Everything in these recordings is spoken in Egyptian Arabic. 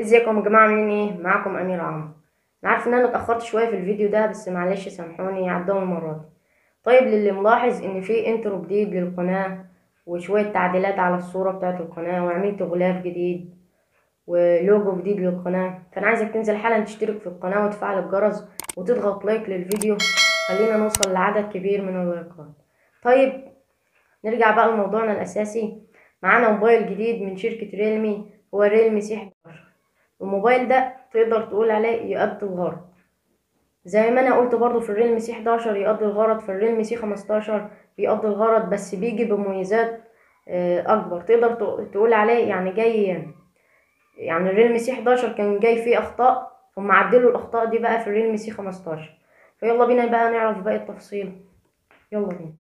ازيكم يا جماعه عاملين ايه معاكم امير عمرو انا عارف ان انا اتاخرت شويه في الفيديو ده بس معلش سامحوني عدهم المره دي طيب للي ملاحظ ان في انترو جديد للقناه وشويه تعديلات على الصوره بتاعه القناه وعملت غلاف جديد ولوجو جديد للقناه فانا عايزك تنزل حالا تشترك في القناه وتفعل الجرس وتضغط لايك للفيديو خلينا نوصل لعدد كبير من اللايكات طيب نرجع بقى لموضوعنا الاساسي معانا موبايل جديد من شركه ريلمي هو ريلمي سي 11 الموبايل ده تقدر تقول عليه يقضي الغرض زي ما انا قلت برضو في الريلمي سي 11 يقضي الغرض في الريلمي سي 15 بيقضي الغرض بس بيجي بمميزات اكبر تقدر تقول عليه يعني جاي يعني الريلمي سي 11 كان جاي فيه اخطاء هم عدلوا الاخطاء دي بقى في الريلمي سي 15 فيلا بينا بقى نعرف باقي التفاصيل يلا بينا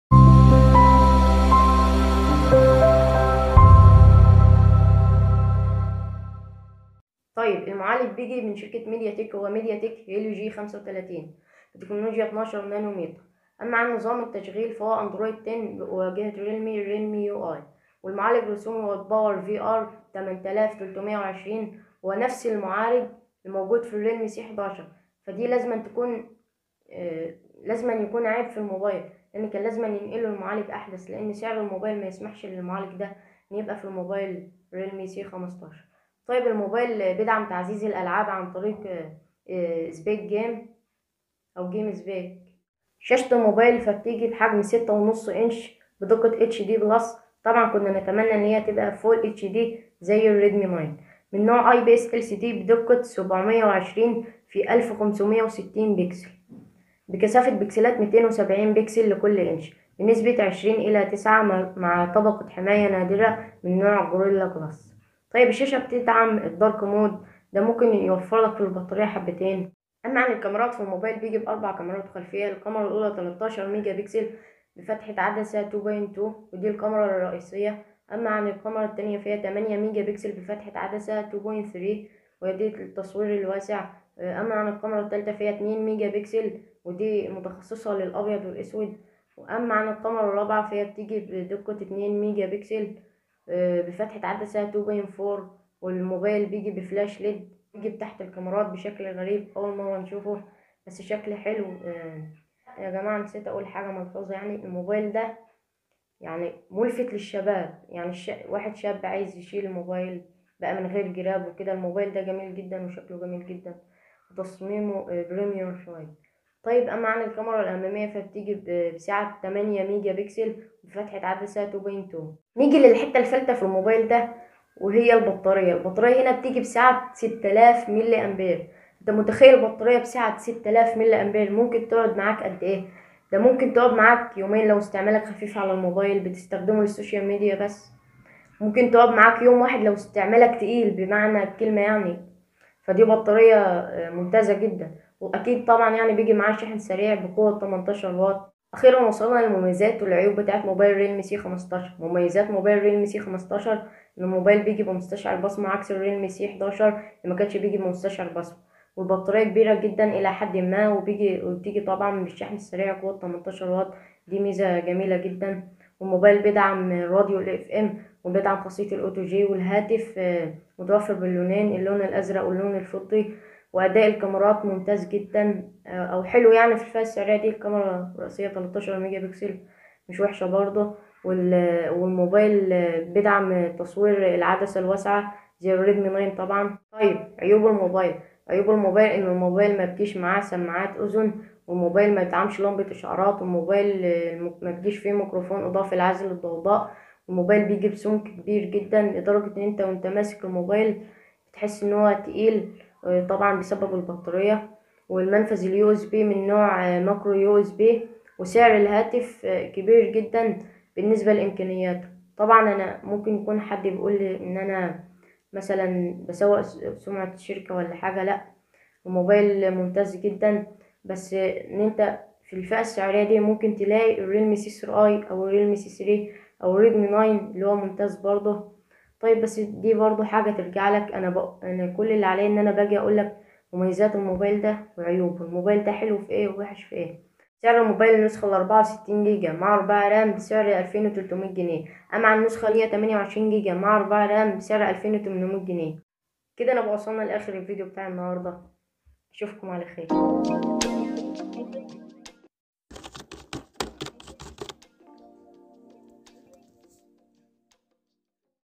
طيب المعالج بيجي من شركة ميديا تك هو ميديا تك هيليو جي خمسة وتلاتين بتكنولوجيا اتناشر نانومتر أما عن نظام التشغيل فهو أندرويد 10 بواجهة ريلمي ريلمي يو آي والمعالج الرسومي هو باور في ار تمن تلاف تلتمية وعشرين هو نفس المعالج الموجود في الريلمي سي حداشر فدي لازم تكون آه لازم يكون عيب في الموبايل لأن كان لازم ينقلوا المعالج أحدث لأن سعر الموبايل ما يسمحش للمعالج ده إن يبقى في الموبايل ريلمي سي خمستاشر طيب الموبايل بيدعم تعزيز الألعاب عن طريق سبيك جيم أو جيم سبيك شاشة الموبايل فبتيجي بحجم ستة ونص إنش بدقة اتش دي بلس طبعا كنا نتمنى إن هي تبقى فول اتش دي زي الريدمي 9 من نوع اي بي اس ال سي دي بدقة سبعمية وعشرين في ألف خمسمية وستين بكسل بكثافة بكسلات ميتين وسبعين بكسل لكل إنش بنسبة عشرين إلى تسعة مع طبقة حماية نادرة من نوع جوريلا جلاس طيب الشاشة بتدعم الدارك مود ده ممكن يوفر لك في البطارية حبتين أما عن الكاميرات في الموبايل بيجي بأربع كاميرات خلفية الكاميرا الأولى 13 ميجا بكسل بفتحة عدسة 2.2 ودي الكاميرا الرئيسية أما عن الكاميرا التانية فهي 8 ميجا بكسل بفتحة عدسة 2.3 ودي التصوير الواسع أما عن الكاميرا التالتة فهي 2 ميجا بكسل ودي متخصصة للأبيض والأسود وأما عن الكاميرا الرابعة فهي بتيجي بدقة 2 ميجا بكسل بفتحة عدسة 2.4 والموبايل بيجي بفلاش ليد بيجي تحت الكاميرات بشكل غريب أول مرة نشوفه بس شكل حلو يا جماعة نسيت أقول حاجة ملحوظة يعني الموبايل ده يعني ملفت للشباب يعني الش... واحد شاب عايز يشيل الموبايل بقى من غير جراب وكده الموبايل ده جميل جدا وشكله جميل جدا وتصميمه بريميوم شوية طيب أما عن الكاميرا الأمامية فبتيجي بسعة 8 ميجا بكسل بفتحة عدسة 2.2 نيجي للحتة الفلتة في الموبايل ده وهي البطارية البطارية هنا بتيجي بسعة 6000 ملي أمبير انت متخيل البطارية بسعة 6000 ملي أمبير ممكن تقعد معاك قد ايه ده ممكن تقعد معاك يومين لو استعمالك خفيف على الموبايل بتستخدمه للسوشيال ميديا بس ممكن تقعد معاك يوم واحد لو استعمالك تقيل بمعنى الكلمة يعني فدي بطارية ممتازة جدا واكيد طبعا يعني بيجي معاه شحن سريع بقوة 18 واط اخيرا وصلنا للمميزات والعيوب بتاعت موبايل ريلمي سي 15 مميزات موبايل ريلمي سي 15 ان الموبايل بيجي بمستشعر بصمة عكس الريلمي سي 11 اللي ما كانش بيجي بمستشعر بصمة والبطارية كبيرة جدا إلى حد ما وبيجي وبتيجي طبعا بالشحن السريع قوة 18 واط دي ميزة جميلة جدا والموبايل بيدعم راديو الاف ام وبيدعم خاصية الاوتو جي والهاتف متوفر باللونين اللون الازرق واللون الفضي واداء الكاميرات ممتاز جدا او حلو يعني في الفئة السعرية دي الكاميرا الرئيسية 13 ميجا بكسل مش وحشة برضه والموبايل بيدعم تصوير العدسة الواسعة زي الريدمي 9 طبعا طيب عيوب الموبايل عيوب الموبايل ان الموبايل ما بتجيش معاه سماعات اذن والموبايل ما بيدعمش لمبة اشعارات والموبايل ما بيجيش فيه ميكروفون اضافي لعزل الضوضاء والموبايل بيجي بسمك كبير جدا لدرجة ان انت وانت ماسك الموبايل بتحس ان هو تقيل طبعا بسبب البطارية والمنفذ اليو اس بي من نوع ماكرو يو اس بي وسعر الهاتف كبير جدا بالنسبة لإمكانياته طبعا أنا ممكن يكون حد بيقول لي إن أنا مثلا بسوق سمعة الشركة ولا حاجة لأ الموبايل ممتاز جدا بس إن أنت في الفئة السعرية دي ممكن تلاقي الريلمي سي 3 اي أو الريلمي سي 3 أو الريدمي 9 اللي هو ممتاز برضه طيب بس دي برضه حاجة ترجع لك أنا بق... أنا كل اللي عليا إن أنا باجي أقول لك مميزات الموبايل ده وعيوبه الموبايل ده حلو في إيه ووحش في إيه سعر الموبايل النسخة الأربعة وستين جيجا مع أربعة رام بسعر ألفين وتلتمية جنيه أما عن النسخة اللي هي تمانية وعشرين جيجا مع أربعة رام بسعر ألفين وتمنمية جنيه كده نبقى وصلنا لاخر الفيديو بتاع النهارده اشوفكم على خير